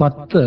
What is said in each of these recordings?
പത്ത്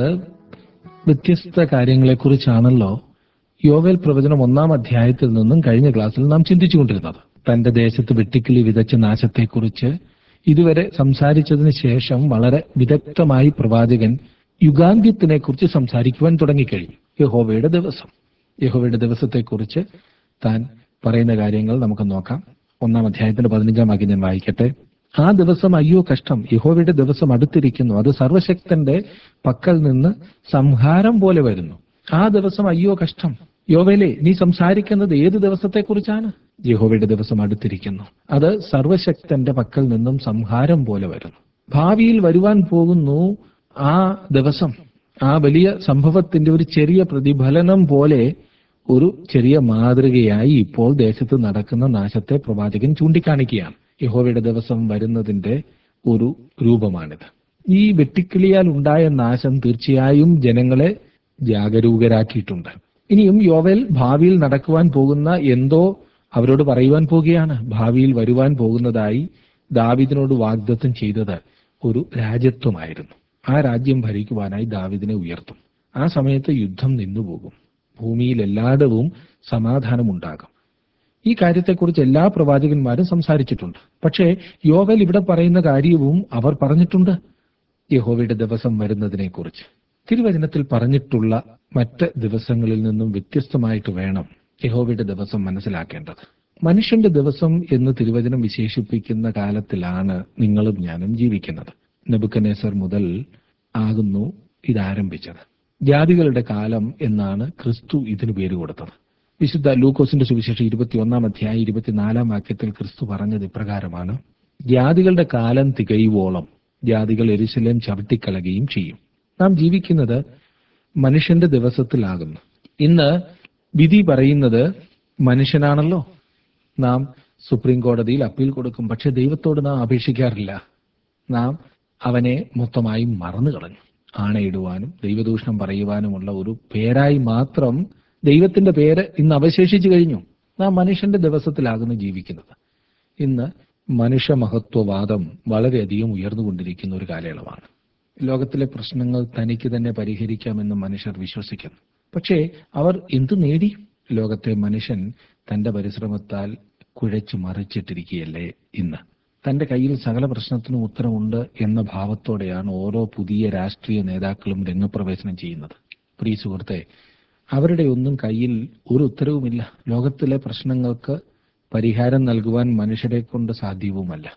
വ്യത്യസ്ത കാര്യങ്ങളെക്കുറിച്ചാണല്ലോ യോവേൽ പ്രവചനം ഒന്നാം അധ്യായത്തിൽ നിന്നും കഴിഞ്ഞ ക്ലാസ്സിൽ നാം ചിന്തിച്ചുകൊണ്ടിരുന്നത് തന്റെ ദേശത്ത് വെട്ടിക്കിളി വിതച്ച നാശത്തെക്കുറിച്ച് ഇതുവരെ സംസാരിച്ചതിന് ശേഷം വളരെ വിദഗ്ധമായി പ്രവാചകൻ യുഗാന്ത്യത്തിനെ കുറിച്ച് സംസാരിക്കുവാൻ തുടങ്ങിക്കഴിഞ്ഞു യഹോവയുടെ ദിവസം യഹോവയുടെ ദിവസത്തെക്കുറിച്ച് താൻ പറയുന്ന കാര്യങ്ങൾ നമുക്ക് നോക്കാം ഒന്നാം അധ്യായത്തിന്റെ പതിനഞ്ചാം വാക്യം ഞാൻ വായിക്കട്ടെ ആ ദിവസം അയ്യോ കഷ്ടം യഹോവയുടെ ദിവസം അടുത്തിരിക്കുന്നു അത് സർവശക്തന്റെ പക്കൽ നിന്ന് സംഹാരം പോലെ വരുന്നു ആ ദിവസം അയ്യോ കഷ്ടം യോവേലെ നീ സംസാരിക്കുന്നത് ഏത് ദിവസത്തെക്കുറിച്ചാണ് യഹോവയുടെ ദിവസം അടുത്തിരിക്കുന്നു അത് സർവശക്തന്റെ പക്കൽ നിന്നും സംഹാരം പോലെ വരുന്നു ഭാവിയിൽ വരുവാൻ പോകുന്നു ആ ദിവസം ആ വലിയ സംഭവത്തിന്റെ ഒരു ചെറിയ പ്രതിഫലനം പോലെ ഒരു ചെറിയ മാതൃകയായി ഇപ്പോൾ ദേശത്ത് നടക്കുന്ന നാശത്തെ പ്രവാചകൻ ചൂണ്ടിക്കാണിക്കുകയാണ് യഹോവയുടെ ദിവസം വരുന്നതിന്റെ ഒരു രൂപമാണിത് ഈ വെട്ടിക്കിളിയാൽ ഉണ്ടായ നാശം തീർച്ചയായും ജനങ്ങളെ ജാഗരൂകരാക്കിയിട്ടുണ്ട് ഇനിയും യോവൽ ഭാവിയിൽ നടക്കുവാൻ പോകുന്ന എന്തോ അവരോട് പറയുവാൻ പോകുകയാണ് ഭാവിയിൽ വരുവാൻ പോകുന്നതായി ദാവിദിനോട് വാഗ്ദത്തം ചെയ്തത് ഒരു രാജ്യത്വമായിരുന്നു ആ രാജ്യം ഭരിക്കുവാനായി ദാവിദിനെ ഉയർത്തും ആ സമയത്ത് യുദ്ധം നിന്നുപോകും ഭൂമിയിൽ എല്ലായിടവും സമാധാനമുണ്ടാകും ഈ കാര്യത്തെക്കുറിച്ച് എല്ലാ പ്രവാചകന്മാരും സംസാരിച്ചിട്ടുണ്ട് പക്ഷേ യോവൽ ഇവിടെ പറയുന്ന കാര്യവും അവർ പറഞ്ഞിട്ടുണ്ട് യഹോവയുടെ ദിവസം വരുന്നതിനെ കുറിച്ച് തിരുവചനത്തിൽ പറഞ്ഞിട്ടുള്ള മറ്റ് ദിവസങ്ങളിൽ നിന്നും വ്യത്യസ്തമായിട്ട് വേണം യഹോവയുടെ ദിവസം മനസ്സിലാക്കേണ്ടത് മനുഷ്യന്റെ ദിവസം എന്ന് തിരുവചനം വിശേഷിപ്പിക്കുന്ന കാലത്തിലാണ് നിങ്ങളും ഞാനും ജീവിക്കുന്നത് നെബുക്കനേസർ മുതൽ ആകുന്നു ഇതാരംഭിച്ചത് ജാതികളുടെ കാലം എന്നാണ് ക്രിസ്തു ഇതിനു പേര് കൊടുത്തത് വിശുദ്ധ ലൂക്കോസിന്റെ സുവിശേഷം ഇരുപത്തിയൊന്നാം അധ്യായം ഇരുപത്തിനാലാം വാക്യത്തിൽ ക്രിസ്തു പറഞ്ഞത് ഇപ്രകാരമാണ് ജാതികളുടെ കാലം തികയുവോളം ജാതികൾ എരിശിലേം ചവിട്ടിക്കളയുകയും ചെയ്യും നാം ജീവിക്കുന്നത് മനുഷ്യന്റെ ദിവസത്തിലാകുന്നു ഇന്ന് വിധി പറയുന്നത് മനുഷ്യനാണല്ലോ നാം സുപ്രീം കോടതിയിൽ അപ്പീൽ കൊടുക്കും പക്ഷെ ദൈവത്തോട് നാം അപേക്ഷിക്കാറില്ല നാം അവനെ മൊത്തമായും മറന്നു കളഞ്ഞു ആണയിടുവാനും ദൈവദൂഷണം പറയുവാനുമുള്ള ഒരു പേരായി മാത്രം ദൈവത്തിന്റെ പേര് ഇന്ന് അവശേഷിച്ചു കഴിഞ്ഞു നാം മനുഷ്യന്റെ ദിവസത്തിലാകുന്നു ജീവിക്കുന്നത് ഇന്ന് മനുഷ്യമഹത്വവാദം വളരെയധികം ഉയർന്നുകൊണ്ടിരിക്കുന്ന ഒരു കാലയളവാണ് ലോകത്തിലെ പ്രശ്നങ്ങൾ തനിക്ക് തന്നെ പരിഹരിക്കാമെന്ന് മനുഷ്യർ വിശ്വസിക്കുന്നു പക്ഷേ അവർ എന്തു നേടി ലോകത്തെ മനുഷ്യൻ തന്റെ പരിശ്രമത്താൽ കുഴച്ചു മറിച്ചിട്ടിരിക്കുകയല്ലേ ഇന്ന് തന്റെ കയ്യിൽ സകല പ്രശ്നത്തിനും ഉത്തരമുണ്ട് എന്ന ഭാവത്തോടെയാണ് ഓരോ പുതിയ രാഷ്ട്രീയ നേതാക്കളും രംഗപ്രവേശനം ചെയ്യുന്നത് പ്രിയ സുഹൃത്തെ അവരുടെ ഒന്നും കയ്യിൽ ഒരു ഉത്തരവുമില്ല ലോകത്തിലെ പ്രശ്നങ്ങൾക്ക് പരിഹാരം നൽകുവാൻ മനുഷ്യരെ കൊണ്ട് സാധ്യവുമല്ല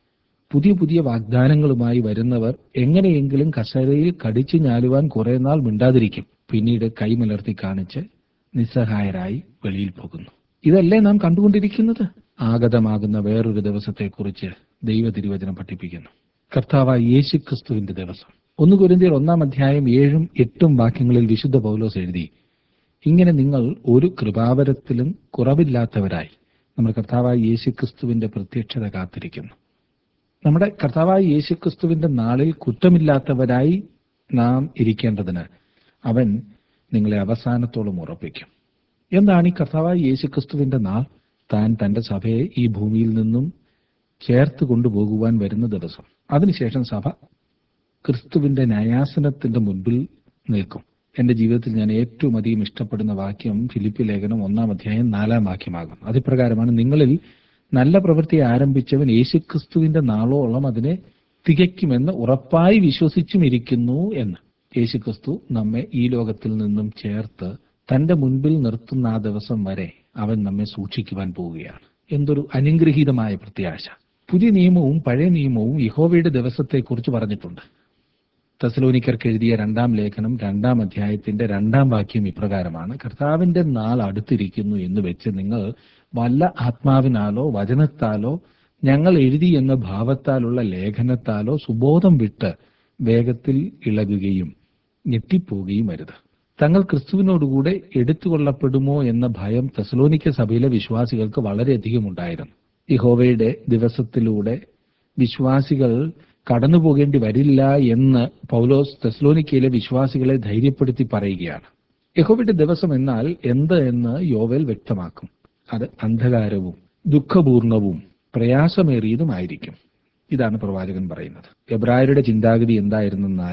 പുതിയ പുതിയ വാഗ്ദാനങ്ങളുമായി വരുന്നവർ എങ്ങനെയെങ്കിലും കസേരയിൽ കടിച്ചു ഞാലുവാൻ കുറെ നാൾ മിണ്ടാതിരിക്കും പിന്നീട് കൈമലർത്തി കാണിച്ച് നിസ്സഹായരായി വെളിയിൽ പോകുന്നു ഇതല്ലേ നാം കണ്ടുകൊണ്ടിരിക്കുന്നത് ആഗതമാകുന്ന വേറൊരു ദിവസത്തെക്കുറിച്ച് ദൈവ തിരുവചനം പഠിപ്പിക്കുന്നു കർത്താവായ യേശു ക്രിസ്തുവിന്റെ ദിവസം ഒന്ന് കുരുന്തിയർ ഒന്നാം അധ്യായം ഏഴും എട്ടും വാക്യങ്ങളിൽ വിശുദ്ധ പൗലോസ് എഴുതി ഇങ്ങനെ നിങ്ങൾ ഒരു കൃപാവരത്തിലും കുറവില്ലാത്തവരായി നമ്മുടെ കർത്താവായ യേശു ക്രിസ്തുവിന്റെ പ്രത്യക്ഷത കാത്തിരിക്കുന്നു നമ്മുടെ കർത്താവായ യേശു ക്രിസ്തുവിന്റെ നാളിൽ കുറ്റമില്ലാത്തവരായി നാം ഇരിക്കേണ്ടതിന് അവൻ നിങ്ങളെ അവസാനത്തോളം ഉറപ്പിക്കും എന്താണ് ഈ കർത്താവായ യേശു ക്രിസ്തുവിന്റെ നാൾ താൻ തന്റെ സഭയെ ഈ ഭൂമിയിൽ നിന്നും ചേർത്ത് കൊണ്ടുപോകുവാൻ വരുന്ന ദിവസം അതിനുശേഷം സഭ ക്രിസ്തുവിന്റെ ന്യായാസനത്തിന്റെ മുൻപിൽ നിൽക്കും എന്റെ ജീവിതത്തിൽ ഞാൻ ഏറ്റവും അധികം ഇഷ്ടപ്പെടുന്ന വാക്യം ഫിലിപ്പി ലേഖനം ഒന്നാം അധ്യായം നാലാം വാക്യമാകും അതിപ്രകാരമാണ് നിങ്ങളിൽ നല്ല പ്രവൃത്തി ആരംഭിച്ചവൻ യേശുക്രിസ്തുവിന്റെ നാളോളം അതിനെ തികയ്ക്കുമെന്ന് ഉറപ്പായി വിശ്വസിച്ചും ഇരിക്കുന്നു എന്ന് യേശുക്രിസ്തു നമ്മെ ഈ ലോകത്തിൽ നിന്നും ചേർത്ത് തന്റെ മുൻപിൽ നിർത്തുന്ന ആ ദിവസം വരെ അവൻ നമ്മെ സൂക്ഷിക്കുവാൻ പോവുകയാണ് എന്തൊരു അനുഗ്രഹീതമായ പ്രത്യാശ പുതിയ നിയമവും പഴയ നിയമവും യഹോവയുടെ ദിവസത്തെക്കുറിച്ച് പറഞ്ഞിട്ടുണ്ട് തെസലോനിക്കർക്ക് എഴുതിയ രണ്ടാം ലേഖനം രണ്ടാം അധ്യായത്തിന്റെ രണ്ടാം വാക്യം ഇപ്രകാരമാണ് കർത്താവിന്റെ നാൾ അടുത്തിരിക്കുന്നു എന്ന് വെച്ച് നിങ്ങൾ വല്ല ആത്മാവിനാലോ വചനത്താലോ ഞങ്ങൾ എഴുതി എന്ന ഭാവത്താലുള്ള ലേഖനത്താലോ സുബോധം വിട്ട് വേഗത്തിൽ ഇളകുകയും ഞെട്ടിപ്പോവുകയും അരുത് തങ്ങൾ ക്രിസ്തുവിനോടുകൂടെ എടുത്തുകൊള്ളപ്പെടുമോ എന്ന ഭയം തെസലോനിക്ക സഭയിലെ വിശ്വാസികൾക്ക് വളരെയധികം ഉണ്ടായിരുന്നു യഹോവയുടെ ദിവസത്തിലൂടെ വിശ്വാസികൾ കടന്നു പോകേണ്ടി വരില്ല എന്ന് പൗലോസ് തെസ്ലോനിക്കയിലെ വിശ്വാസികളെ ധൈര്യപ്പെടുത്തി പറയുകയാണ് യഹോവയുടെ ദിവസം എന്നാൽ എന്ത് എന്ന് യോവേൽ വ്യക്തമാക്കും അത് അന്ധകാരവും ദുഃഖപൂർണവും പ്രയാസമേറിയതുമായിരിക്കും ഇതാണ് പ്രവാചകൻ പറയുന്നത് എബ്രായരുടെ ചിന്താഗതി എന്തായിരുന്നെന്നാൽ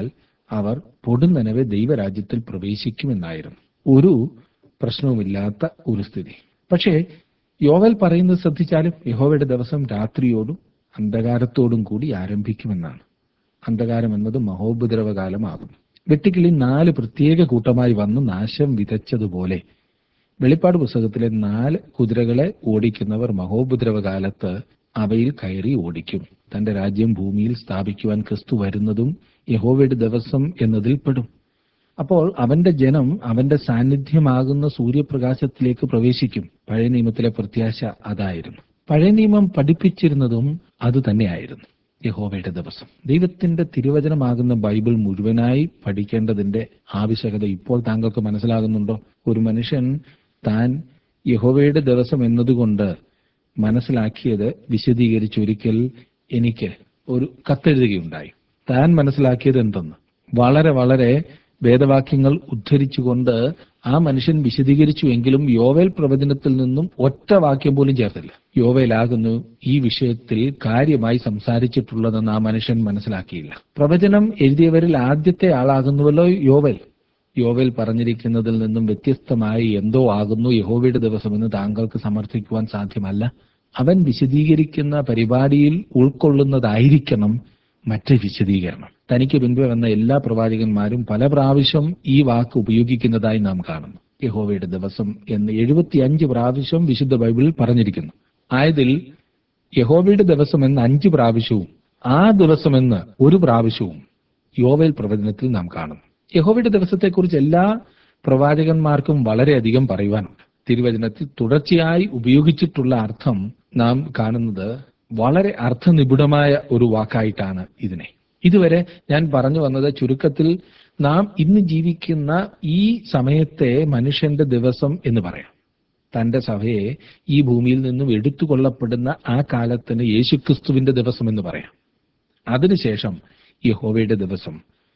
അവർ പൊടുന്നനവെ ദൈവരാജ്യത്തിൽ പ്രവേശിക്കുമെന്നായിരുന്നു ഒരു പ്രശ്നവുമില്ലാത്ത ഒരു സ്ഥിതി പക്ഷേ യോവൽ പറയുന്നത് ശ്രദ്ധിച്ചാലും യഹോവയുടെ ദിവസം രാത്രിയോടും അന്ധകാരത്തോടും കൂടി ആരംഭിക്കുമെന്നാണ് അന്ധകാരം എന്നത് മഹോപദ്രവകാലമാകും വെട്ടിക്കിളി നാല് പ്രത്യേക കൂട്ടമായി വന്ന് നാശം വിതച്ചതുപോലെ വെളിപ്പാട് പുസ്തകത്തിലെ നാല് കുതിരകളെ ഓടിക്കുന്നവർ മഹോപദ്രവകാലത്ത് അവയിൽ കയറി ഓടിക്കും തന്റെ രാജ്യം ഭൂമിയിൽ സ്ഥാപിക്കുവാൻ ക്രിസ്തു വരുന്നതും യഹോവയുടെ ദിവസം എന്നതിൽ പെടും അപ്പോൾ അവന്റെ ജനം അവന്റെ സാന്നിധ്യമാകുന്ന സൂര്യപ്രകാശത്തിലേക്ക് പ്രവേശിക്കും പഴയ നിയമത്തിലെ പ്രത്യാശ അതായിരുന്നു പഴയ നിയമം പഠിപ്പിച്ചിരുന്നതും അത് തന്നെയായിരുന്നു യഹോവയുടെ ദിവസം ദൈവത്തിന്റെ തിരുവചനമാകുന്ന ബൈബിൾ മുഴുവനായി പഠിക്കേണ്ടതിന്റെ ആവശ്യകത ഇപ്പോൾ താങ്കൾക്ക് മനസ്സിലാകുന്നുണ്ടോ ഒരു മനുഷ്യൻ താൻ യഹോവയുടെ ദിവസം എന്നതുകൊണ്ട് മനസ്സിലാക്കിയത് വിശദീകരിച്ചൊരിക്കൽ എനിക്ക് ഒരു കത്തെഴുതുകയുണ്ടായി താൻ മനസ്സിലാക്കിയത് എന്തെന്ന് വളരെ വളരെ വേദവാക്യങ്ങൾ ഉദ്ധരിച്ചുകൊണ്ട് ആ മനുഷ്യൻ വിശദീകരിച്ചു എങ്കിലും യോവേൽ പ്രവചനത്തിൽ നിന്നും ഒറ്റ വാക്യം പോലും ചേർത്തില്ല യോവേലാകുന്നു ഈ വിഷയത്തിൽ കാര്യമായി സംസാരിച്ചിട്ടുള്ളതെന്ന് ആ മനുഷ്യൻ മനസ്സിലാക്കിയില്ല പ്രവചനം എഴുതിയവരിൽ ആദ്യത്തെ ആളാകുന്നുവല്ലോ യോവേൽ യോവേൽ പറഞ്ഞിരിക്കുന്നതിൽ നിന്നും വ്യത്യസ്തമായി എന്തോ ആകുന്നു യഹോവയുടെ ദിവസമെന്ന് താങ്കൾക്ക് സമർത്ഥിക്കുവാൻ സാധ്യമല്ല അവൻ വിശദീകരിക്കുന്ന പരിപാടിയിൽ ഉൾക്കൊള്ളുന്നതായിരിക്കണം മറ്റേ വിശദീകരണം തനിക്ക് മുൻപ് വന്ന എല്ലാ പ്രവാചകന്മാരും പല പ്രാവശ്യം ഈ വാക്ക് ഉപയോഗിക്കുന്നതായി നാം കാണുന്നു യഹോവയുടെ ദിവസം എന്ന് എഴുപത്തിയഞ്ച് പ്രാവശ്യം വിശുദ്ധ ബൈബിളിൽ പറഞ്ഞിരിക്കുന്നു ആയതിൽ യഹോവയുടെ ദിവസം എന്ന് അഞ്ച് പ്രാവശ്യവും ആ ദിവസമെന്ന് ഒരു പ്രാവശ്യവും യോവേൽ പ്രവചനത്തിൽ നാം കാണുന്നു യഹോവയുടെ ദിവസത്തെക്കുറിച്ച് എല്ലാ പ്രവാചകന്മാർക്കും വളരെയധികം പറയുവാനുണ്ട് തിരുവചനത്തിൽ തുടർച്ചയായി ഉപയോഗിച്ചിട്ടുള്ള അർത്ഥം നാം കാണുന്നത് വളരെ അർത്ഥനിപുണമായ ഒരു വാക്കായിട്ടാണ് ഇതിനെ ഇതുവരെ ഞാൻ പറഞ്ഞു വന്നത് ചുരുക്കത്തിൽ നാം ഇന്ന് ജീവിക്കുന്ന ഈ സമയത്തെ മനുഷ്യന്റെ ദിവസം എന്ന് പറയാം തന്റെ സഭയെ ഈ ഭൂമിയിൽ നിന്നും എടുത്തുകൊള്ളപ്പെടുന്ന ആ കാലത്തിന് യേശുക്രിസ്തുവിന്റെ ദിവസം എന്ന് പറയാം അതിനുശേഷം യഹോവയുടെ ദിവസം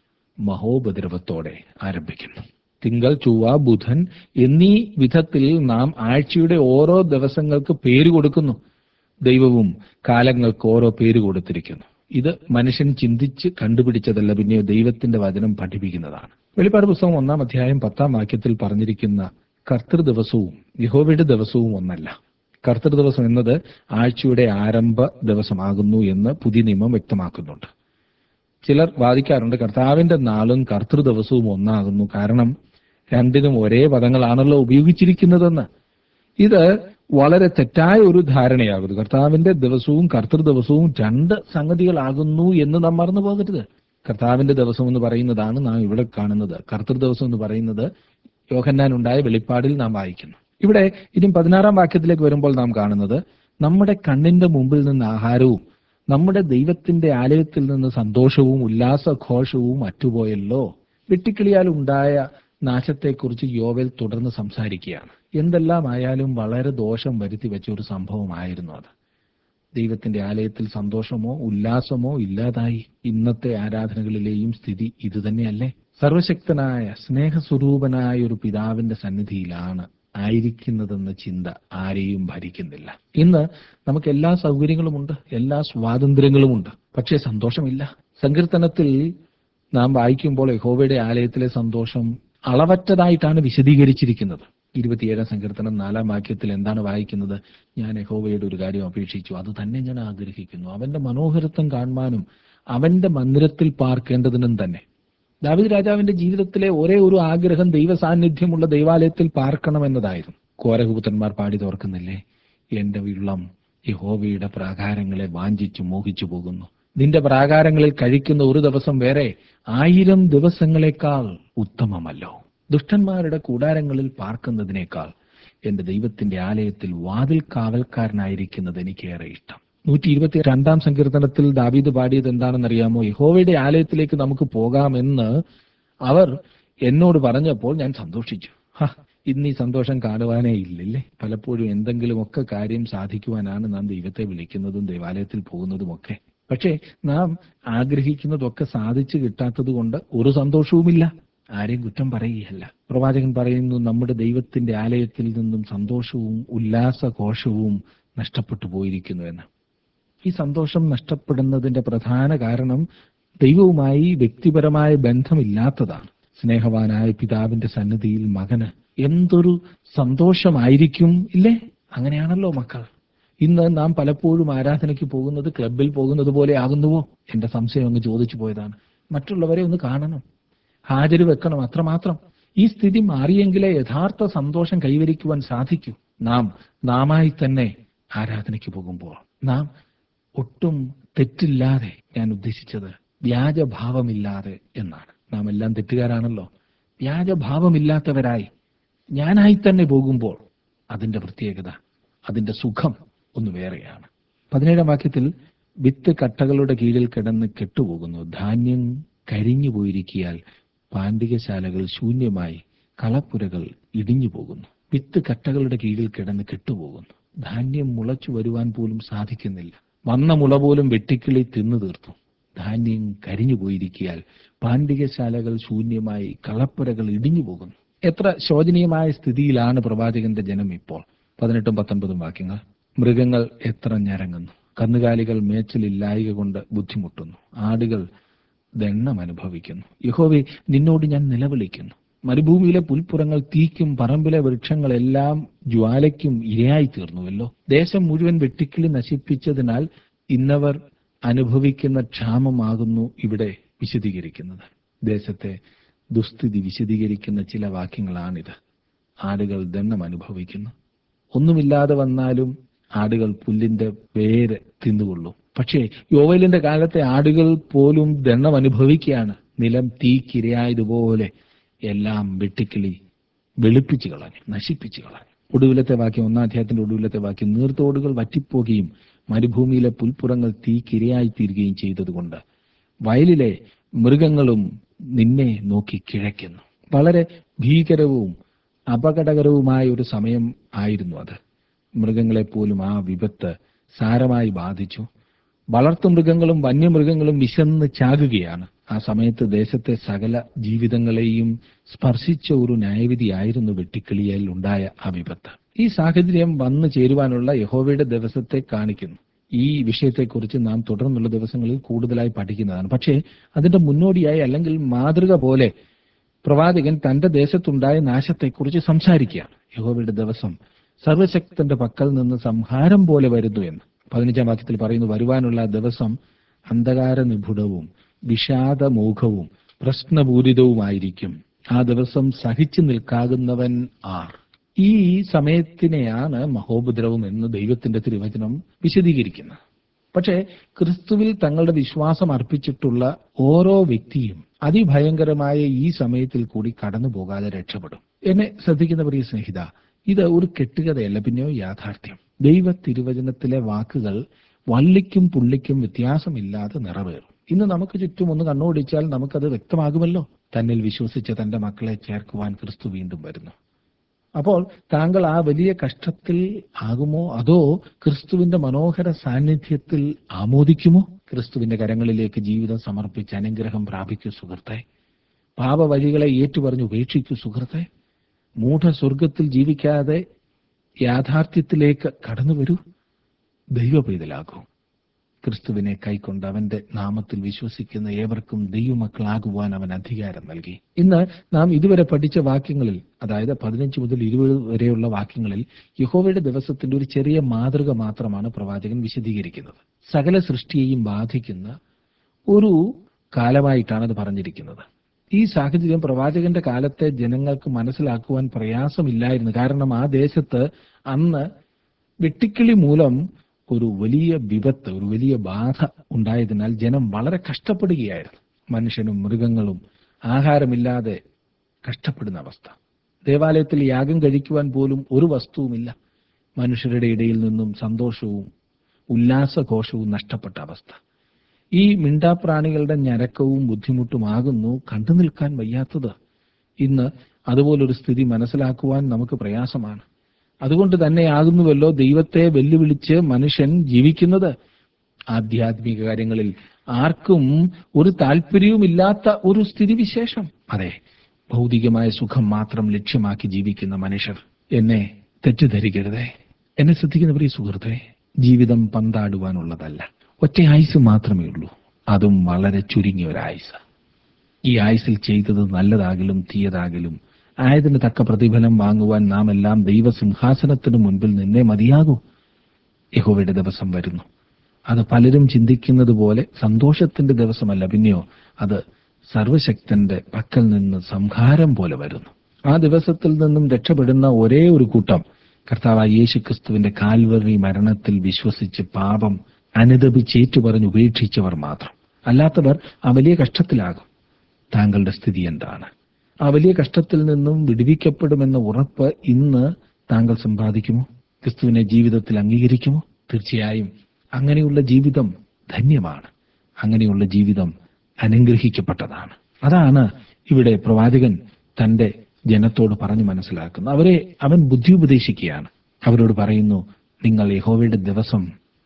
മഹോപദ്രവത്തോടെ ആരംഭിക്കുന്നു തിങ്കൾ ചൊവ്വ ബുധൻ എന്നീ വിധത്തിൽ നാം ആഴ്ചയുടെ ഓരോ ദിവസങ്ങൾക്ക് പേര് കൊടുക്കുന്നു ദൈവവും കാലങ്ങൾക്ക് ഓരോ പേര് കൊടുത്തിരിക്കുന്നു ഇത് മനുഷ്യൻ ചിന്തിച്ച് കണ്ടുപിടിച്ചതല്ല പിന്നെ ദൈവത്തിന്റെ വചനം പഠിപ്പിക്കുന്നതാണ് വെളിപ്പാട് പുസ്തകം ഒന്നാം അധ്യായം പത്താം വാക്യത്തിൽ പറഞ്ഞിരിക്കുന്ന കർത്തൃ ദിവസവും യഹോവയുടെ ദിവസവും ഒന്നല്ല കർത്തൃ ദിവസം എന്നത് ആഴ്ചയുടെ ആരംഭ ദിവസമാകുന്നു എന്ന് പുതിയ നിയമം വ്യക്തമാക്കുന്നുണ്ട് ചിലർ വാദിക്കാറുണ്ട് കർത്താവിന്റെ നാളും കർത്തൃ ദിവസവും ഒന്നാകുന്നു കാരണം രണ്ടിനും ഒരേ പദങ്ങളാണല്ലോ ഉപയോഗിച്ചിരിക്കുന്നതെന്ന് ഇത് വളരെ തെറ്റായ ഒരു ധാരണയാകുന്നു കർത്താവിന്റെ ദിവസവും കർത്തൃ ദിവസവും രണ്ട് സംഗതികളാകുന്നു എന്ന് നാം മറന്നു പോകരുത് കർത്താവിന്റെ ദിവസം എന്ന് പറയുന്നതാണ് നാം ഇവിടെ കാണുന്നത് കർത്തൃ ദിവസം എന്ന് പറയുന്നത് യോഹന്നാൻ ഉണ്ടായ വെളിപ്പാടിൽ നാം വായിക്കുന്നു ഇവിടെ ഇനി പതിനാറാം വാക്യത്തിലേക്ക് വരുമ്പോൾ നാം കാണുന്നത് നമ്മുടെ കണ്ണിന്റെ മുമ്പിൽ നിന്ന് ആഹാരവും നമ്മുടെ ദൈവത്തിന്റെ ആലയത്തിൽ നിന്ന് സന്തോഷവും ഉല്ലാസഘോഷവും അറ്റുപോയല്ലോ വെട്ടിക്കിളിയാൽ ഉണ്ടായ നാശത്തെക്കുറിച്ച് യോവൽ തുടർന്ന് സംസാരിക്കുകയാണ് എന്തെല്ലാം ആയാലും വളരെ ദോഷം വരുത്തി വെച്ച ഒരു സംഭവമായിരുന്നു അത് ദൈവത്തിന്റെ ആലയത്തിൽ സന്തോഷമോ ഉല്ലാസമോ ഇല്ലാതായി ഇന്നത്തെ ആരാധനകളിലെയും സ്ഥിതി ഇതുതന്നെയല്ലേ സർവശക്തനായ സ്നേഹസ്വരൂപനായ ഒരു പിതാവിന്റെ സന്നിധിയിലാണ് ആയിരിക്കുന്നതെന്ന ചിന്ത ആരെയും ഭരിക്കുന്നില്ല ഇന്ന് നമുക്ക് എല്ലാ സൗകര്യങ്ങളുമുണ്ട് എല്ലാ സ്വാതന്ത്ര്യങ്ങളുമുണ്ട് പക്ഷേ സന്തോഷമില്ല സങ്കീർത്തനത്തിൽ നാം വായിക്കുമ്പോൾ യഹോവയുടെ ആലയത്തിലെ സന്തോഷം അളവറ്റതായിട്ടാണ് വിശദീകരിച്ചിരിക്കുന്നത് ഇരുപത്തിയേഴാം സങ്കീർത്തനം നാലാം വാക്യത്തിൽ എന്താണ് വായിക്കുന്നത് ഞാൻ യഹോവയുടെ ഒരു കാര്യം അപേക്ഷിച്ചു അത് തന്നെ ഞാൻ ആഗ്രഹിക്കുന്നു അവന്റെ മനോഹരത്വം കാണുവാനും അവന്റെ മന്ദിരത്തിൽ പാർക്കേണ്ടതിനും തന്നെ ദാവിദ് രാജാവിന്റെ ജീവിതത്തിലെ ഒരേ ഒരു ആഗ്രഹം ദൈവ സാന്നിധ്യമുള്ള ദൈവാലയത്തിൽ പാർക്കണമെന്നതായിരുന്നു കോരഹൂത്തന്മാർ പാടി തോർക്കുന്നില്ലേ എന്റെ ഉള്ളം യഹോവയുടെ പ്രാകാരങ്ങളെ വാഞ്ചിച്ചു മോഹിച്ചു പോകുന്നു നിന്റെ പ്രാകാരങ്ങളിൽ കഴിക്കുന്ന ഒരു ദിവസം വേറെ ആയിരം ദിവസങ്ങളെക്കാൾ ഉത്തമമല്ലോ ദുഷ്ടന്മാരുടെ കൂടാരങ്ങളിൽ പാർക്കുന്നതിനേക്കാൾ എന്റെ ദൈവത്തിന്റെ ആലയത്തിൽ വാതിൽ കാവൽക്കാരനായിരിക്കുന്നത് എനിക്കേറെ ഇഷ്ടം നൂറ്റി ഇരുപത്തി രണ്ടാം സങ്കീർത്തനത്തിൽ ദാവീദ് പാടിയത് എന്താണെന്നറിയാമോ യഹോവയുടെ ആലയത്തിലേക്ക് നമുക്ക് പോകാമെന്ന് അവർ എന്നോട് പറഞ്ഞപ്പോൾ ഞാൻ സന്തോഷിച്ചു ഹ, ഇന്ന് ഈ സന്തോഷം കാണുവാനേ ഇല്ലല്ലേ പലപ്പോഴും എന്തെങ്കിലുമൊക്കെ കാര്യം സാധിക്കുവാനാണ് നാം ദൈവത്തെ വിളിക്കുന്നതും ദൈവാലയത്തിൽ പോകുന്നതും ഒക്കെ പക്ഷേ നാം ആഗ്രഹിക്കുന്നതൊക്കെ സാധിച്ചു കിട്ടാത്തത് കൊണ്ട് ഒരു സന്തോഷവുമില്ല ആരെയും കുറ്റം പറയുകയല്ല പ്രവാചകൻ പറയുന്നു നമ്മുടെ ദൈവത്തിന്റെ ആലയത്തിൽ നിന്നും സന്തോഷവും ഉല്ലാസഘോഷവും നഷ്ടപ്പെട്ടു പോയിരിക്കുന്നു എന്ന് ഈ സന്തോഷം നഷ്ടപ്പെടുന്നതിന്റെ പ്രധാന കാരണം ദൈവവുമായി വ്യക്തിപരമായ ബന്ധമില്ലാത്തതാണ് സ്നേഹവാനായ പിതാവിന്റെ സന്നിധിയിൽ മകന് എന്തൊരു സന്തോഷമായിരിക്കും ഇല്ലേ അങ്ങനെയാണല്ലോ മക്കൾ ഇന്ന് നാം പലപ്പോഴും ആരാധനയ്ക്ക് പോകുന്നത് ക്ലബിൽ പോകുന്നത് പോലെ ആകുന്നുവോ എന്റെ സംശയം അങ്ങ് ചോദിച്ചു പോയതാണ് മറ്റുള്ളവരെ ഒന്ന് കാണണം ഹാജര് വെക്കണം അത്രമാത്രം ഈ സ്ഥിതി മാറിയെങ്കിലേ യഥാർത്ഥ സന്തോഷം കൈവരിക്കുവാൻ സാധിക്കൂ നാം നാമായി തന്നെ ആരാധനയ്ക്ക് പോകുമ്പോൾ നാം ഒട്ടും തെറ്റില്ലാതെ ഞാൻ ഉദ്ദേശിച്ചത് വ്യാജഭാവമില്ലാതെ എന്നാണ് നാം എല്ലാം തെറ്റുകാരാണല്ലോ വ്യാജഭാവമില്ലാത്തവരായി ഞാനായി തന്നെ പോകുമ്പോൾ അതിന്റെ പ്രത്യേകത അതിന്റെ സുഖം ഒന്ന് വേറെയാണ് പതിനേഴാം വാക്യത്തിൽ വിത്ത് കട്ടകളുടെ കീഴിൽ കിടന്ന് കെട്ടുപോകുന്നു ധാന്യം കരിഞ്ഞു പോയിരിക്കിയാൽ പാണ്ഡികശാലകൾ ശൂന്യമായി കളപ്പുരകൾ ഇടിഞ്ഞു പോകുന്നു വിത്ത് കട്ടകളുടെ കീഴിൽ കിടന്ന് കെട്ടുപോകുന്നു ധാന്യം മുളച്ചു വരുവാൻ പോലും സാധിക്കുന്നില്ല വന്ന മുള പോലും വെട്ടിക്കിളി തിന്നു തീർത്തു ധാന്യം കരിഞ്ഞു പോയിരിക്കിയാൽ പാണ്ഡികശാലകൾ ശൂന്യമായി കളപ്പുരകൾ ഇടിഞ്ഞു പോകുന്നു എത്ര ശോചനീയമായ സ്ഥിതിയിലാണ് പ്രവാചകന്റെ ജനം ഇപ്പോൾ പതിനെട്ടും പത്തൊൻപതും വാക്യങ്ങൾ മൃഗങ്ങൾ എത്ര ഞരങ്ങുന്നു കന്നുകാലികൾ മേച്ചിലില്ലായിക കൊണ്ട് ബുദ്ധിമുട്ടുന്നു ആടുകൾ ദണ്ണം അനുഭവിക്കുന്നു യഹോവെ നിന്നോട് ഞാൻ നിലവിളിക്കുന്നു മരുഭൂമിയിലെ പുൽപ്പുറങ്ങൾ തീക്കും പറമ്പിലെ വൃക്ഷങ്ങളെല്ലാം ജ്വാലയ്ക്കും ഇരയായി തീർന്നുവല്ലോ ദേശം മുഴുവൻ വെട്ടിക്കിളി നശിപ്പിച്ചതിനാൽ ഇന്നവർ അനുഭവിക്കുന്ന ക്ഷാമമാകുന്നു ഇവിടെ വിശദീകരിക്കുന്നത് ദേശത്തെ ദുസ്ഥിതി വിശദീകരിക്കുന്ന ചില വാക്യങ്ങളാണിത് ആടുകൾ ദണ്ണം അനുഭവിക്കുന്നു ഒന്നുമില്ലാതെ വന്നാലും ആടുകൾ പുല്ലിന്റെ വേര് തിന്നുകൊള്ളും പക്ഷേ യോവലിന്റെ കാലത്തെ ആടുകൾ പോലും ദണ്ണം അനുഭവിക്കുകയാണ് നിലം തീക്കിരയായതുപോലെ എല്ലാം വെട്ടിക്കിളി വെളുപ്പിച്ചു കളഞ്ഞു നശിപ്പിച്ചു കളഞ്ഞു ഒടുവിലത്തെ വാക്യം ഒന്നാം അധ്യായത്തിന്റെ ഒടുവിലത്തെ വാക്യം നീർത്തോടുകൾ വറ്റിപ്പോകുകയും മരുഭൂമിയിലെ പുൽപ്പുറങ്ങൾ തീക്കിരയായി തീരുകയും ചെയ്തതുകൊണ്ട് വയലിലെ മൃഗങ്ങളും നിന്നെ നോക്കി കിഴയ്ക്കുന്നു വളരെ ഭീകരവും അപകടകരവുമായ ഒരു സമയം ആയിരുന്നു അത് മൃഗങ്ങളെപ്പോലും ആ വിപത്ത് സാരമായി ബാധിച്ചു വളർത്തുമൃഗങ്ങളും വന്യമൃഗങ്ങളും വിശന്ന് ചാകുകയാണ് ആ സമയത്ത് ദേശത്തെ സകല ജീവിതങ്ങളെയും സ്പർശിച്ച ഒരു ന്യായവിധിയായിരുന്നു വെട്ടിക്കിളിയിൽ ഉണ്ടായ ആ വിപത്ത് ഈ സാഹചര്യം വന്നു ചേരുവാനുള്ള യഹോവയുടെ ദിവസത്തെ കാണിക്കുന്നു ഈ വിഷയത്തെക്കുറിച്ച് നാം തുടർന്നുള്ള ദിവസങ്ങളിൽ കൂടുതലായി പഠിക്കുന്നതാണ് പക്ഷേ അതിന്റെ മുന്നോടിയായി അല്ലെങ്കിൽ മാതൃക പോലെ പ്രവാചകൻ തന്റെ ദേശത്തുണ്ടായ നാശത്തെക്കുറിച്ച് സംസാരിക്കുകയാണ് യഹോവയുടെ ദിവസം സർവശക്തന്റെ പക്കൽ നിന്ന് സംഹാരം പോലെ വരുന്നു എന്ന് പതിനഞ്ചാം വാക്യത്തിൽ പറയുന്നു വരുവാനുള്ള ദിവസം അന്ധകാര നിപുണവും വിഷാദമൂഖവും പ്രശ്നപൂരിതവുമായിരിക്കും ആ ദിവസം സഹിച്ചു നിൽക്കാകുന്നവൻ ആർ ഈ സമയത്തിനെയാണ് മഹോപദ്രവം എന്ന് ദൈവത്തിന്റെ തിരുവചനം വിശദീകരിക്കുന്നത് പക്ഷേ ക്രിസ്തുവിൽ തങ്ങളുടെ വിശ്വാസം അർപ്പിച്ചിട്ടുള്ള ഓരോ വ്യക്തിയും അതിഭയങ്കരമായ ഈ സമയത്തിൽ കൂടി കടന്നു പോകാതെ രക്ഷപ്പെടും എന്നെ ശ്രദ്ധിക്കുന്ന പ്രിയ സ്നേഹിത ഇത് ഒരു കെട്ടുകഥയല്ല പിന്നെയോ യാഥാർത്ഥ്യം ദൈവ തിരുവചനത്തിലെ വാക്കുകൾ വള്ളിക്കും പുള്ളിക്കും വ്യത്യാസമില്ലാതെ നിറവേറും ഇന്ന് നമുക്ക് ചുറ്റും ഒന്ന് കണ്ണോടിച്ചാൽ നമുക്കത് വ്യക്തമാകുമല്ലോ തന്നിൽ വിശ്വസിച്ച തന്റെ മക്കളെ ചേർക്കുവാൻ ക്രിസ്തു വീണ്ടും വരുന്നു അപ്പോൾ താങ്കൾ ആ വലിയ കഷ്ടത്തിൽ ആകുമോ അതോ ക്രിസ്തുവിന്റെ മനോഹര സാന്നിധ്യത്തിൽ ആമോദിക്കുമോ ക്രിസ്തുവിന്റെ കരങ്ങളിലേക്ക് ജീവിതം സമർപ്പിച്ച് അനുഗ്രഹം പ്രാപിക്കൂ സുഹൃത്തെ പാപവഴികളെ ഏറ്റുപറഞ്ഞ് ഉപേക്ഷിക്കൂ സുഹൃത്തെ മൂഢസ്വർഗത്തിൽ ജീവിക്കാതെ യാഥാർത്ഥ്യത്തിലേക്ക് കടന്നു വരൂ ദൈവപൈതലാകൂ ക്രിസ്തുവിനെ കൈക്കൊണ്ട് അവന്റെ നാമത്തിൽ വിശ്വസിക്കുന്ന ഏവർക്കും ദൈവമക്കളാകുവാൻ അവൻ അധികാരം നൽകി ഇന്ന് നാം ഇതുവരെ പഠിച്ച വാക്യങ്ങളിൽ അതായത് പതിനഞ്ച് മുതൽ ഇരുപത് വരെയുള്ള വാക്യങ്ങളിൽ യഹോവയുടെ ദിവസത്തിന്റെ ഒരു ചെറിയ മാതൃക മാത്രമാണ് പ്രവാചകൻ വിശദീകരിക്കുന്നത് സകല സൃഷ്ടിയെയും ബാധിക്കുന്ന ഒരു കാലമായിട്ടാണ് അത് പറഞ്ഞിരിക്കുന്നത് ഈ സാഹചര്യം പ്രവാചകന്റെ കാലത്തെ ജനങ്ങൾക്ക് മനസ്സിലാക്കുവാൻ പ്രയാസമില്ലായിരുന്നു കാരണം ആ ദേശത്ത് അന്ന് വെട്ടിക്കിളി മൂലം ഒരു വലിയ വിപത്ത് ഒരു വലിയ ബാധ ഉണ്ടായതിനാൽ ജനം വളരെ കഷ്ടപ്പെടുകയായിരുന്നു മനുഷ്യനും മൃഗങ്ങളും ആഹാരമില്ലാതെ കഷ്ടപ്പെടുന്ന അവസ്ഥ ദേവാലയത്തിൽ യാഗം കഴിക്കുവാൻ പോലും ഒരു വസ്തുവുമില്ല മനുഷ്യരുടെ ഇടയിൽ നിന്നും സന്തോഷവും ഉല്ലാസഘോഷവും നഷ്ടപ്പെട്ട അവസ്ഥ ഈ മിണ്ടാപ്രാണികളുടെ ഞരക്കവും ബുദ്ധിമുട്ടുമാകുന്നു കണ്ടു നിൽക്കാൻ വയ്യാത്തത് ഇന്ന് അതുപോലൊരു സ്ഥിതി മനസ്സിലാക്കുവാൻ നമുക്ക് പ്രയാസമാണ് അതുകൊണ്ട് തന്നെയാകുന്നുവല്ലോ ദൈവത്തെ വെല്ലുവിളിച്ച് മനുഷ്യൻ ജീവിക്കുന്നത് ആധ്യാത്മിക കാര്യങ്ങളിൽ ആർക്കും ഒരു താല്പര്യവുമില്ലാത്ത ഒരു സ്ഥിതിവിശേഷം അതെ ഭൗതികമായ സുഖം മാത്രം ലക്ഷ്യമാക്കി ജീവിക്കുന്ന മനുഷ്യർ എന്നെ തെറ്റിദ്ധരിക്കരുതേ എന്നെ ശ്രദ്ധിക്കുന്ന പ്രിയ സുഹൃത്തെ ജീവിതം പന്താടുവാനുള്ളതല്ല ഒറ്റ ആയുസ് മാത്രമേ ഉള്ളൂ അതും വളരെ ചുരുങ്ങിയ ഒരായുസ് ഈ ആയുസിൽ ചെയ്തത് നല്ലതാകിലും തീയതാകിലും ആയതിന് തക്ക പ്രതിഫലം വാങ്ങുവാൻ നാം എല്ലാം ദൈവസിംഹാസനത്തിന് മുൻപിൽ നിന്നേ മതിയാകൂ യഹോവയുടെ ദിവസം വരുന്നു അത് പലരും ചിന്തിക്കുന്നത് പോലെ സന്തോഷത്തിന്റെ ദിവസമല്ല പിന്നെയോ അത് സർവശക്തന്റെ പക്കൽ നിന്ന് സംഹാരം പോലെ വരുന്നു ആ ദിവസത്തിൽ നിന്നും രക്ഷപ്പെടുന്ന ഒരേ ഒരു കൂട്ടം കർത്താവായ യേശു ക്രിസ്തുവിന്റെ കാൽവറി മരണത്തിൽ വിശ്വസിച്ച് പാപം അനുദപിച്ചേറ്റുപറഞ്ഞ് ഉപേക്ഷിച്ചവർ മാത്രം അല്ലാത്തവർ ആ വലിയ കഷ്ടത്തിലാകും താങ്കളുടെ സ്ഥിതി എന്താണ് ആ വലിയ കഷ്ടത്തിൽ നിന്നും വിടുവിക്കപ്പെടുമെന്ന ഉറപ്പ് ഇന്ന് താങ്കൾ സമ്പാദിക്കുമോ ക്രിസ്തുവിനെ ജീവിതത്തിൽ അംഗീകരിക്കുമോ തീർച്ചയായും അങ്ങനെയുള്ള ജീവിതം ധന്യമാണ് അങ്ങനെയുള്ള ജീവിതം അനുഗ്രഹിക്കപ്പെട്ടതാണ് അതാണ് ഇവിടെ പ്രവാചകൻ തന്റെ ജനത്തോട് പറഞ്ഞു മനസ്സിലാക്കുന്നത് അവരെ അവൻ ബുദ്ധി ഉപദേശിക്കുകയാണ് അവരോട് പറയുന്നു നിങ്ങൾ യഹോവയുടെ ദിവസം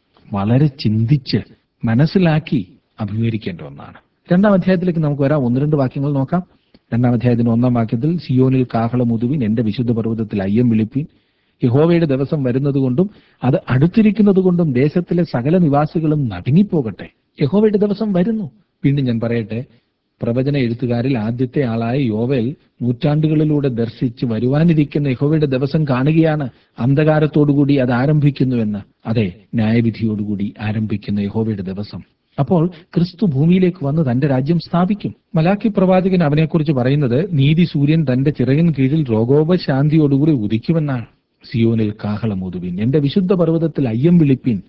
വളരെ ചിന്തിച്ച് മനസ്സിലാക്കി അഭിമുഖീകരിക്കേണ്ട ഒന്നാണ് രണ്ടാം അധ്യായത്തിലേക്ക് നമുക്ക് വരാം ഒന്ന് രണ്ട് വാക്യങ്ങൾ നോക്കാം രണ്ടാം അധ്യായത്തിന്റെ ഒന്നാം വാക്യത്തിൽ സിയോനിൽ കാഹളമുതുവിൻ എന്റെ വിശുദ്ധ പർവ്വതത്തിൽ അയ്യം വിളിപ്പിൻ യഹോവയുടെ ദിവസം വരുന്നതുകൊണ്ടും അത് അടുത്തിരിക്കുന്നത് കൊണ്ടും ദേശത്തിലെ സകല നിവാസികളും നടുങ്ങിപ്പോകട്ടെ യഹോവയുടെ ദിവസം വരുന്നു വീണ്ടും ഞാൻ പറയട്ടെ പ്രവചന എഴുത്തുകാരിൽ ആദ്യത്തെ ആളായ യോവേൽ നൂറ്റാണ്ടുകളിലൂടെ ദർശിച്ച് വരുവാനിരിക്കുന്ന യഹോവയുടെ ദിവസം കാണുകയാണ് അന്ധകാരത്തോടുകൂടി അത് ആരംഭിക്കുന്നുവെന്ന് അതെ ന്യായവിധിയോടുകൂടി ആരംഭിക്കുന്ന യഹോവയുടെ ദിവസം അപ്പോൾ ക്രിസ്തു ഭൂമിയിലേക്ക് വന്ന് തന്റെ രാജ്യം സ്ഥാപിക്കും മലാക്കി പ്രവാചകൻ അവനെക്കുറിച്ച് പറയുന്നത് നീതി സൂര്യൻ തന്റെ ചിറകിൻ കീഴിൽ രോഗോപശാന്തിയോടുകൂടി ഉദിക്കുമെന്നാണ് സിയോനിൽ കാഹളമുതുവിൻ എന്റെ വിശുദ്ധ പർവ്വതത്തിൽ അയ്യം വിളിപ്പിൻ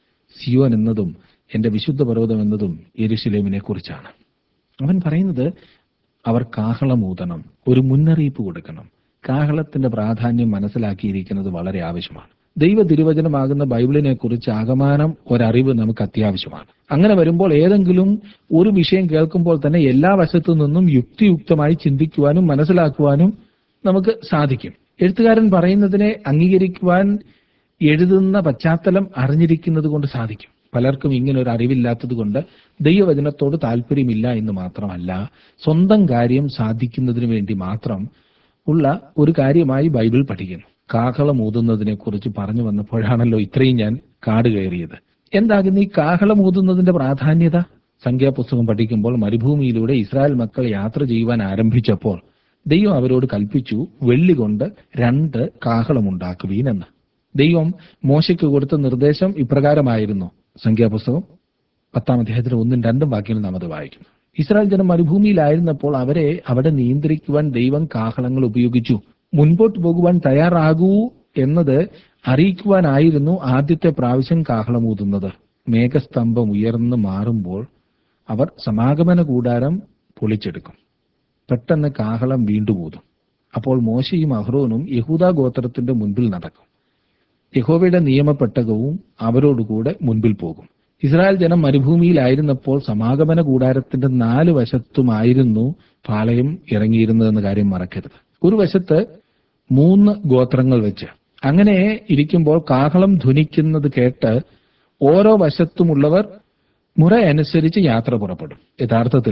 സിയോൻ എന്നതും എന്റെ വിശുദ്ധ പർവ്വതം എന്നതും യെരുശലേമിനെ കുറിച്ചാണ് അവൻ പറയുന്നത് അവർ കാഹളമൂതണം ഒരു മുന്നറിയിപ്പ് കൊടുക്കണം കാഹളത്തിന്റെ പ്രാധാന്യം മനസ്സിലാക്കിയിരിക്കുന്നത് വളരെ ആവശ്യമാണ് ദൈവ തിരുവചനമാകുന്ന ബൈബിളിനെ കുറിച്ച് ആകമാനം ഒരറിവ് നമുക്ക് അത്യാവശ്യമാണ് അങ്ങനെ വരുമ്പോൾ ഏതെങ്കിലും ഒരു വിഷയം കേൾക്കുമ്പോൾ തന്നെ എല്ലാ വശത്തു നിന്നും യുക്തിയുക്തമായി ചിന്തിക്കുവാനും മനസ്സിലാക്കുവാനും നമുക്ക് സാധിക്കും എഴുത്തുകാരൻ പറയുന്നതിനെ അംഗീകരിക്കുവാൻ എഴുതുന്ന പശ്ചാത്തലം അറിഞ്ഞിരിക്കുന്നത് കൊണ്ട് സാധിക്കും പലർക്കും ഇങ്ങനെ ഒരു അറിവില്ലാത്തത് കൊണ്ട് ദൈവവചനത്തോട് താല്പര്യമില്ല എന്ന് മാത്രമല്ല സ്വന്തം കാര്യം സാധിക്കുന്നതിന് വേണ്ടി മാത്രം ഉള്ള ഒരു കാര്യമായി ബൈബിൾ പഠിക്കുന്നു കാഹളം ഊതുന്നതിനെ കുറിച്ച് പറഞ്ഞു വന്നപ്പോഴാണല്ലോ ഇത്രയും ഞാൻ കാട് കയറിയത് എന്താകുന്നു ഈ കാഹളം ഊതുന്നതിന്റെ പ്രാധാന്യത സംഖ്യാപുസ്തകം പഠിക്കുമ്പോൾ മരുഭൂമിയിലൂടെ ഇസ്രായേൽ മക്കൾ യാത്ര ചെയ്യുവാൻ ആരംഭിച്ചപ്പോൾ ദൈവം അവരോട് കൽപ്പിച്ചു വെള്ളി കൊണ്ട് രണ്ട് കാഹളമുണ്ടാക്കുവീനെന്ന് ദൈവം മോശയ്ക്ക് കൊടുത്ത നിർദ്ദേശം ഇപ്രകാരമായിരുന്നു സംഖ്യാപുസ്തകം പത്താം അധ്യായത്തിൽ ഒന്നും രണ്ടും വാക്യങ്ങൾ നാം അത് വായിക്കുന്നു ഇസ്രായേൽ ജനം മരുഭൂമിയിലായിരുന്നപ്പോൾ അവരെ അവിടെ നിയന്ത്രിക്കുവാൻ ദൈവം കാഹളങ്ങൾ ഉപയോഗിച്ചു മുൻപോട്ട് പോകുവാൻ തയ്യാറാകൂ എന്നത് അറിയിക്കുവാനായിരുന്നു ആദ്യത്തെ പ്രാവശ്യം കാഹളമൂതുന്നത് മേഘസ്തംഭം ഉയർന്നു മാറുമ്പോൾ അവർ സമാഗമന കൂടാരം പൊളിച്ചെടുക്കും പെട്ടെന്ന് കാഹളം വീണ്ടും ഊതും അപ്പോൾ മോശയും അഹ്റോനും യഹൂദ ഗോത്രത്തിന്റെ മുൻപിൽ നടക്കും യഹോവയുടെ നിയമപ്പെട്ടകവും അവരോടുകൂടെ മുൻപിൽ പോകും ഇസ്രായേൽ ജനം മരുഭൂമിയിലായിരുന്നപ്പോൾ സമാഗമന കൂടാരത്തിന്റെ നാല് വശത്തുമായിരുന്നു പാളയം ഇറങ്ങിയിരുന്നതെന്ന കാര്യം മറക്കരുത് ഒരു വശത്ത് മൂന്ന് ഗോത്രങ്ങൾ വെച്ച് അങ്ങനെ ഇരിക്കുമ്പോൾ കാഹളം ധ്വനിക്കുന്നത് കേട്ട് ഓരോ വശത്തുമുള്ളവർ മുറ അനുസരിച്ച് യാത്ര പുറപ്പെടും യഥാർത്ഥത്തിൽ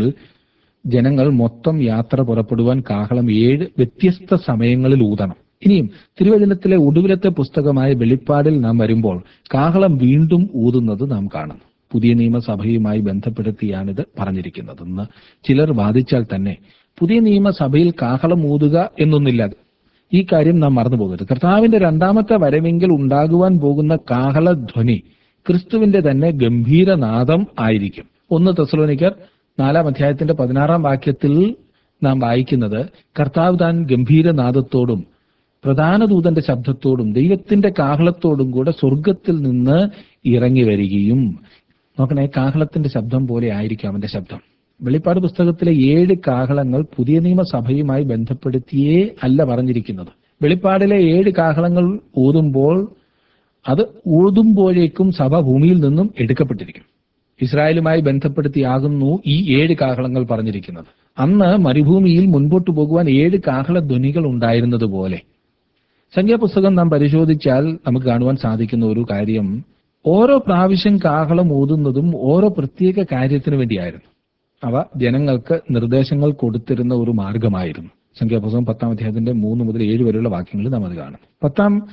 ജനങ്ങൾ മൊത്തം യാത്ര പുറപ്പെടുവാൻ കാഹളം ഏഴ് വ്യത്യസ്ത സമയങ്ങളിൽ ഊതണം ഇനിയും തിരുവചനത്തിലെ ഒടുവിലത്തെ പുസ്തകമായ വെളിപ്പാടിൽ നാം വരുമ്പോൾ കാഹളം വീണ്ടും ഊതുന്നത് നാം കാണുന്നു പുതിയ നിയമസഭയുമായി ബന്ധപ്പെടുത്തിയാണിത് പറഞ്ഞിരിക്കുന്നതെന്ന് ചിലർ വാദിച്ചാൽ തന്നെ പുതിയ നിയമസഭയിൽ കാഹളം ഊതുക എന്നൊന്നില്ല ഈ കാര്യം നാം മറന്നു പോകരുത് കർത്താവിന്റെ രണ്ടാമത്തെ വരവെങ്കിൽ ഉണ്ടാകുവാൻ പോകുന്ന കാഹളധ്വനി ക്രിസ്തുവിന്റെ തന്നെ ഗംഭീരനാദം ആയിരിക്കും ഒന്ന് തെസലോനിക്കർ നാലാം അധ്യായത്തിന്റെ പതിനാറാം വാക്യത്തിൽ നാം വായിക്കുന്നത് കർത്താവ് താൻ ഗംഭീരനാദത്തോടും പ്രധാന ദൂതന്റെ ശബ്ദത്തോടും ദൈവത്തിന്റെ കാഹളത്തോടും കൂടെ സ്വർഗത്തിൽ നിന്ന് ഇറങ്ങി വരികയും നോക്കണേ കാഹളത്തിന്റെ ശബ്ദം പോലെ ആയിരിക്കും അവന്റെ ശബ്ദം വെളിപ്പാട് പുസ്തകത്തിലെ ഏഴ് കാഹളങ്ങൾ പുതിയ നിയമസഭയുമായി ബന്ധപ്പെടുത്തിയേ അല്ല പറഞ്ഞിരിക്കുന്നത് വെളിപ്പാടിലെ ഏഴ് കാഹളങ്ങൾ ഊതുമ്പോൾ അത് ഊതുമ്പോഴേക്കും സഭ ഭൂമിയിൽ നിന്നും എടുക്കപ്പെട്ടിരിക്കും ഇസ്രായേലുമായി ബന്ധപ്പെടുത്തിയാകുന്നു ഈ ഏഴ് കാഹളങ്ങൾ പറഞ്ഞിരിക്കുന്നത് അന്ന് മരുഭൂമിയിൽ മുൻപോട്ട് പോകുവാൻ ഏഴ് കാഹള ധ്വനികൾ ഉണ്ടായിരുന്നത് പോലെ സംഖ്യാപുസ്തകം നാം പരിശോധിച്ചാൽ നമുക്ക് കാണുവാൻ സാധിക്കുന്ന ഒരു കാര്യം ഓരോ പ്രാവശ്യം കാഹളം ഊതുന്നതും ഓരോ പ്രത്യേക കാര്യത്തിന് വേണ്ടിയായിരുന്നു അവ ജനങ്ങൾക്ക് നിർദ്ദേശങ്ങൾ കൊടുത്തിരുന്ന ഒരു മാർഗമായിരുന്നു സംഖ്യാപുസ്തകം പത്താം അധ്യായത്തിന്റെ മൂന്ന് മുതൽ ഏഴ് വരെയുള്ള വാക്യങ്ങളിൽ നാം അത് കാണും പത്താം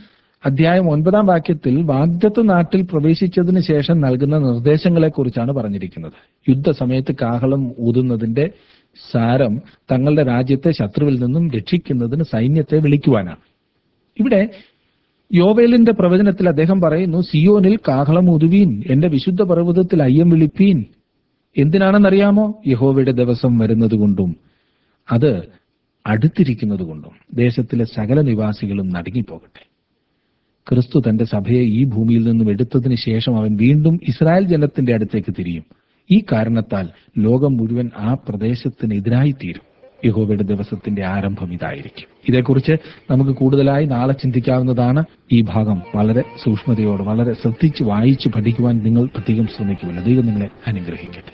അധ്യായം ഒൻപതാം വാക്യത്തിൽ വാഗ്ദത്ത നാട്ടിൽ പ്രവേശിച്ചതിന് ശേഷം നൽകുന്ന നിർദ്ദേശങ്ങളെക്കുറിച്ചാണ് പറഞ്ഞിരിക്കുന്നത് യുദ്ധസമയത്ത് കാഹളം ഊതുന്നതിന്റെ സാരം തങ്ങളുടെ രാജ്യത്തെ ശത്രുവിൽ നിന്നും രക്ഷിക്കുന്നതിന് സൈന്യത്തെ വിളിക്കുവാനാണ് ഇവിടെ യോവേലിന്റെ പ്രവചനത്തിൽ അദ്ദേഹം പറയുന്നു സിയോനിൽ കാഹളം ഊതുവീൻ എന്റെ വിശുദ്ധ പർവ്വതത്തിൽ അയ്യം വിളിപ്പീൻ എന്തിനാണെന്നറിയാമോ യഹോവയുടെ ദിവസം വരുന്നത് കൊണ്ടും അത് അടുത്തിരിക്കുന്നത് കൊണ്ടും ദേശത്തിലെ സകല നിവാസികളും നടുങ്ങിപ്പോകട്ടെ ക്രിസ്തു തന്റെ സഭയെ ഈ ഭൂമിയിൽ നിന്നും എടുത്തതിന് ശേഷം അവൻ വീണ്ടും ഇസ്രായേൽ ജനത്തിന്റെ അടുത്തേക്ക് തിരിയും ഈ കാരണത്താൽ ലോകം മുഴുവൻ ആ പ്രദേശത്തിനെതിരായി തീരും യഹോവയുടെ ദിവസത്തിന്റെ ആരംഭം ഇതായിരിക്കും ഇതേക്കുറിച്ച് നമുക്ക് കൂടുതലായി നാളെ ചിന്തിക്കാവുന്നതാണ് ഈ ഭാഗം വളരെ സൂക്ഷ്മതയോട് വളരെ ശ്രദ്ധിച്ച് വായിച്ച് പഠിക്കുവാൻ നിങ്ങൾ പ്രത്യേകം ശ്രമിക്കുമല്ലോ ദൈവം നിങ്ങളെ അനുഗ്രഹിക്കട്ടെ